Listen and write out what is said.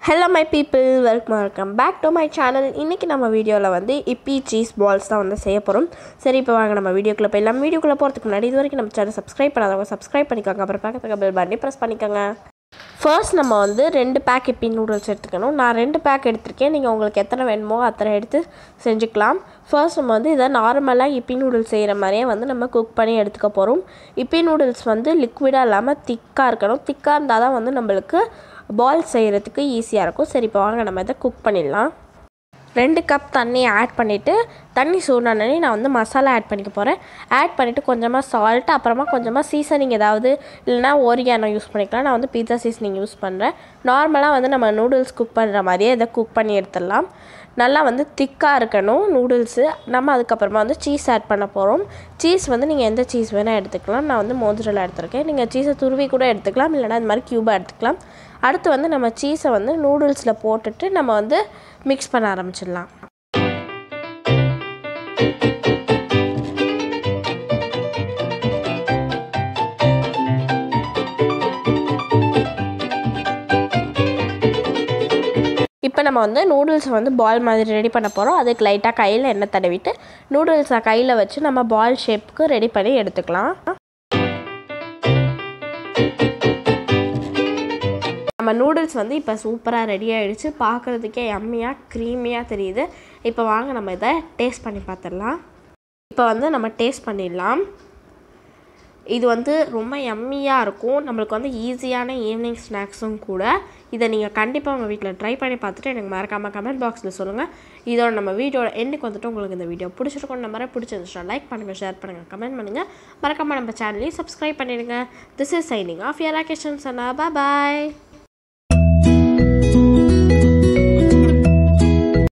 hello my people welcome welcome back to my channel இன்றைக்கி நம்ம வீடியோவில் வந்து இப்பி சீஸ் பால்ஸ் தான் வந்து செய்ய போகிறோம் சரி இப்போ வாங்க நம்ம வீடியோக்குள்ளே போயிடலாம் வீடியோக்குள்ளே போகிறதுக்கு முன்னாடி இது வரைக்கும் நம்ம சேனல் சப்ஸ்கிரைப் பண்ணாதவங்க சப்ஸ்கிரைப் பண்ணிக்கோங்க அப்புறம் பக்கத்துக்கு பெல் பட்டனை ப்ரெஸ் பண்ணிக்கோங்க ஃபர்ஸ்ட் நம்ம வந்து ரெண்டு பேக் இப்பி நூடுல்ஸ் எடுத்துக்கணும் நான் ரெண்டு பேக் எடுத்திருக்கேன் நீங்கள் உங்களுக்கு எத்தனை வேணுமோ அத்தனை எடுத்து செஞ்சுக்கலாம் ஃபர்ஸ்ட் நம்ம வந்து இதை நார்மலாக இப்பி நூடுல்ஸ் செய்கிற மாதிரியே வந்து நம்ம குக் பண்ணி எடுத்துக்க போகிறோம் இப்பி நூடுல்ஸ் வந்து லிக்விடாக இல்லாமல் திக்காக இருக்கணும் திக்காக இருந்தால் தான் வந்து நம்மளுக்கு பால் செய்கிறதுக்கு ஈஸியாக இருக்கும் சரி இப்போ வாங்க நம்ம இதை குக் பண்ணிடலாம் ரெண்டு கப் தண்ணி ஆட் பண்ணிவிட்டு தண்ணி சூடானே நான் வந்து மசாலா ஆட் பண்ணிக்க போகிறேன் ஆட் பண்ணிவிட்டு கொஞ்சமாக சால்ட் அப்புறமா கொஞ்சமாக சீசனிங் ஏதாவது இல்லைனா ஓரியானோ யூஸ் பண்ணிக்கலாம் நான் வந்து பீட்சா சீசனிங் யூஸ் பண்ணுறேன் நார்மலாக வந்து நம்ம நூடுல்ஸ் குக் பண்ணுற மாதிரியே இதை குக் பண்ணி எடுத்துடலாம் நல்லா வந்து திக்காக இருக்கணும் நூடுல்ஸு நம்ம அதுக்கப்புறமா வந்து சீஸ் ஆட் பண்ண போகிறோம் சீஸ் வந்து நீங்கள் எந்த சீஸ் வேணால் எடுத்துக்கலாம் நான் வந்து மோதிரலாம் எடுத்துருக்கேன் நீங்கள் சீஸை துருவி கூட எடுத்துக்கலாம் இல்லைனா இந்த மாதிரி க்யூபாக எடுத்துக்கலாம் அடுத்து வந்து நம்ம சீஸை வந்து நூடுல்ஸில் போட்டுட்டு நம்ம வந்து மிக்ஸ் பண்ண ஆரம்பிச்சிடலாம் இப்போ நம்ம வந்து நூடுல்ஸை வந்து பால் மாதிரி ரெடி பண்ண போகிறோம் அதுக்கு லைட்டாக கையில் எண்ணெய் தடவிட்டு நூடுல்ஸை கையில் வச்சு நம்ம பால் ஷேப்புக்கு ரெடி பண்ணி எடுத்துக்கலாம் நம்ம நூடுல்ஸ் வந்து இப்போ சூப்பராக ரெடி ஆகிடுச்சு பார்க்குறதுக்கே எம்மியாக க்ரீமியாக தெரியுது இப்போ வாங்க நம்ம இதை டேஸ்ட் பண்ணி பார்த்துடலாம் இப்போ வந்து நம்ம டேஸ்ட் பண்ணிடலாம் இது வந்து ரொம்ப எம்மியாக இருக்கும் நம்மளுக்கு வந்து ஈஸியான ஈவினிங் ஸ்நாக்ஸும் கூட இதை நீங்கள் கண்டிப்பாக உங்கள் வீட்டில் ட்ரை பண்ணி பார்த்துட்டு எனக்கு மறக்காமல் கமெண்ட் பாக்ஸில் சொல்லுங்கள் இதோட நம்ம வீடியோட எண்டுக்கு வந்துட்டு உங்களுக்கு இந்த வீடியோ பிடிச்சிருக்கும் நம்பரை பிடிச்சிருந்துச்சுன்னா லைக் பண்ணுங்கள் ஷேர் பண்ணுங்கள் கமெண்ட் பண்ணுங்கள் மறக்காமல் நம்ம சேனலையும் சப்ஸ்கிரைப் பண்ணிடுங்க this is signing off your Rakeshan Sana bye